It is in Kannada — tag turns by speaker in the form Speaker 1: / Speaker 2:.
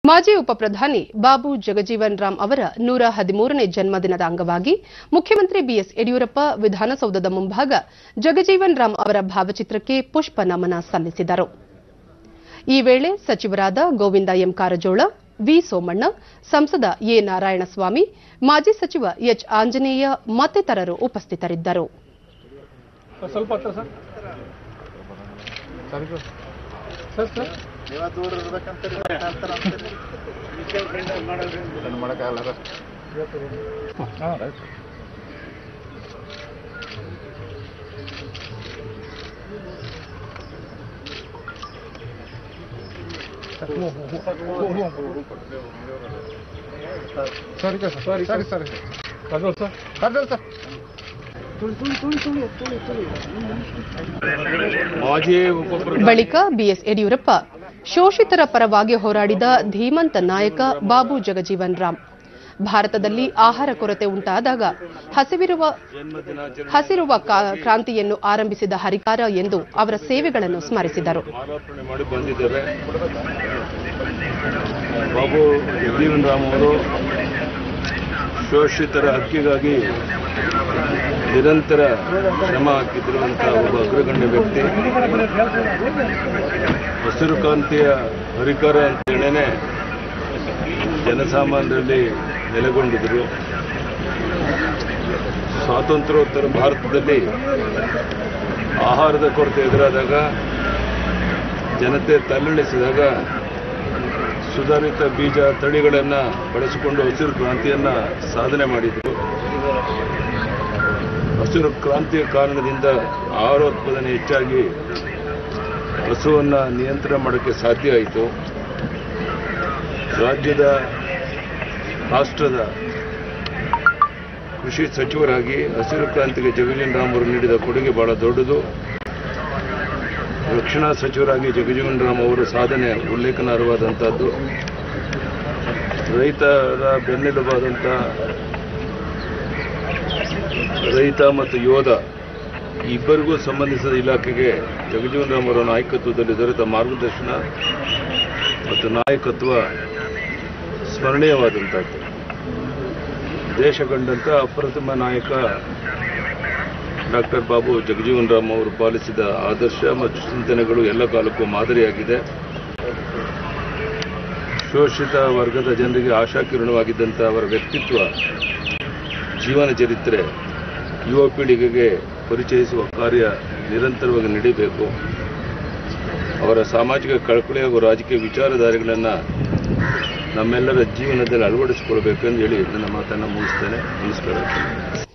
Speaker 1: ಮಾಜಿ ಉಪಪ್ರಧಾನಿ ಬಾಬು ಜಗಜೀವನ್ ರಾಮ್ ಅವರ ನೂರ ಹದಿಮೂರನೇ ಜನ್ಮದಿನದ ಅಂಗವಾಗಿ ಮುಖ್ಯಮಂತ್ರಿ ಬಿಎಸ್ ಯಡಿಯೂರಪ್ಪ ವಿಧಾನಸೌಧದ ಮುಂಭಾಗ ಜಗಜೀವನ್ ರಾಮ್ ಅವರ ಭಾವಚಿತ್ರಕ್ಕೆ ಪುಷ್ಪ ನಮನ ಸಲ್ಲಿಸಿದರು ಈ ವೇಳೆ ಸಚಿವರಾದ ಗೋವಿಂದ ಎಂ ಕಾರಜೋಳ ವಿ ಸೋಮಣ್ಣ ಸಂಸದ ಎ ನಾರಾಯಣಸ್ವಾಮಿ ಮಾಜಿ ಸಚಿವ ಎಚ್ ಆಂಜನೇಯ ಮತ್ತಿತರರು ಉಪಸ್ಥಿತರಿದ್ದರು
Speaker 2: ಸ್ವಲ್ಪ ಹತ್ರ ಸರ್ ಸರಿ ಸರ್ ಸರ್ ಸರ್
Speaker 3: ನೀವ ದೂರ ಇರ್ಬೇಕಂತೀರಿ ಅಂತಾರ ಅಂತೀರಿ ಏನು ಮಾಡೋಕ್ಕಾಗಲ್ಲ
Speaker 2: ಹಾಂ ರೈಟ್ ಸರಿ ಸರ್ ಸರಿ ಸರಿ ಸರಿ ಕರ್ನಲ್ ಸರ್ ಕರ್ನಲ್ ಸರ್ ಮಾಜಿ ಉಪಪ್ರಧಾನಿ
Speaker 1: ಬಳಿಕ ಬಿಎಸ್ ಯಡಿಯೂರಪ್ಪ ಶೋಷಿತರ ಪರವಾಗಿ ಹೋರಾಡಿದ ಧೀಮಂತ ನಾಯಕ ಬಾಬು ಜಗಜೀವನ್ ರಾಮ್ ಭಾರತದಲ್ಲಿ ಆಹಾರ ಕೊರತೆ ಉಂಟಾದಾಗ ಹಸಿವಿರುವ ಹಸಿರುವ ಕಾ- ಕ್ರಾಂತಿಯನ್ನು ಆರಂಭಿಸಿದ ಹರಿಕಾರ ಎಂದು ಅವರ ಸೇವೆಗಳನ್ನು ಸ್ಮರಿಸಿದರು
Speaker 2: ಮಾಲಾರ್ಪಣೆ ಮಾಡಿ ಬಂದಿದ್ದೇವೆ ಬಾಬು ಜಗಜೀವನ್ ರಾಮ್ ಅವರು ಶೋಷಿತರ ಹಕ್ಕಿಗಾಗಿ ನಿರಂತರ ಶ್ರಮ ಹಾಕಿದ್ದಿರುವಂತಹ ಒಬ್ಬ ಅಗ್ರಗಣ್ಯ ವ್ಯಕ್ತಿ ಹಸಿರು ಕ್ರಾಂತಿಯ ಹರಿಕಾರ ಅಂತೇಳೇನೆ ಜನಸಾಮಾನ್ಯರಲ್ಲಿ ನೆಲೆಗೊಂಡಿದ್ದರು ಸ್ವಾತಂತ್ರ್ಯೋತ್ತರ ಭಾರತದಲ್ಲಿ ಆಹಾರದ ಕೊರತೆ ಎದುರಾದಾಗ ಜನತೆ ತಲ್ಲಣಿಸಿದಾಗ ಸುಧಾರಿತ ಬೀಜ ತಳಿಗಳನ್ನು ಬಳಸಿಕೊಂಡು ಹಸಿರು ಕ್ರಾಂತಿಯನ್ನು ಸಾಧನೆ ಮಾಡಿದರು ಹಸಿರು ಕ್ರಾಂತಿಯ ಕಾರಣದಿಂದ ಆಹಾರೋತ್ಪಾದನೆ ಹೆಚ್ಚಾಗಿ ಹಸುವನ್ನು ನಿಯಂತ್ರಣ ಮಾಡೋಕ್ಕೆ ಸಾಧ್ಯ ಆಯಿತು ರಾಜ್ಯದ ರಾಷ್ಟ್ರದ ಕೃಷಿ ಸಚಿವರಾಗಿ ಹಸಿರು ಕ್ರಾಂತಿಗೆ ಜಗಜೀವನ್ ರಾಮ್ ಅವರು ನೀಡಿದ ಕೊಡುಗೆ ಬಹಳ ದೊಡ್ಡದು ರಕ್ಷಣಾ ಸಚಿವರಾಗಿ ಜಗಜೀವನ್ ರಾಮ್ ಅವರ ಸಾಧನೆ ಉಲ್ಲೇಖನಾರ್ಹವಾದಂಥದ್ದು ರೈತರ ಬೆನ್ನೆಲುಬಾದಂಥ ರೈತ ಮತ್ತು ಯೋಧ ಇಬ್ಬರಿಗೂ ಸಂಬಂಧಿಸಿದ ಇಲಾಖೆಗೆ ಜಗಜೀವನ್ ರಾಮ್ ಅವರ ನಾಯಕತ್ವದಲ್ಲಿ ದೊರೆತ ಮಾರ್ಗದರ್ಶನ ಮತ್ತು ನಾಯಕತ್ವ ಸ್ಮರಣೀಯವಾದಂಥದ್ದು ದೇಶ ಕಂಡಂಥ ಅಪ್ರತಿಮ ನಾಯಕ ಡಾಕ್ಟರ್ ಬಾಬು ಜಗಜೀವನ್ ರಾಮ್ ಅವರು ಪಾಲಿಸಿದ ಆದರ್ಶ ಮತ್ತು ಚಿಂತನೆಗಳು ಎಲ್ಲ ಕಾಲಕ್ಕೂ ಮಾದರಿಯಾಗಿದೆ ಶೋಷಿತ ವರ್ಗದ ಜನರಿಗೆ ಆಶಾಕಿರಣವಾಗಿದ್ದಂಥ ಅವರ ವ್ಯಕ್ತಿತ್ವ ಜೀವನ ಚರಿತ್ರೆ ಯುವ ಪೀಳಿಗೆಗೆ ಪರಿಚಯಿಸುವ ಕಾರ್ಯ ನಿರಂತರವಾಗಿ ನಡೀಬೇಕು ಅವರ ಸಾಮಾಜಿಕ ಕಳಕಳಿ ಹಾಗೂ ರಾಜಕೀಯ ವಿಚಾರಧಾರೆಗಳನ್ನು ನಮ್ಮೆಲ್ಲರ ಜೀವನದಲ್ಲಿ ಅಳವಡಿಸಿಕೊಳ್ಬೇಕೆಂದು ಹೇಳಿ ನನ್ನ ಮಾತನ್ನು ಮುಗಿಸ್ತೇನೆ ನಮಸ್ಕಾರ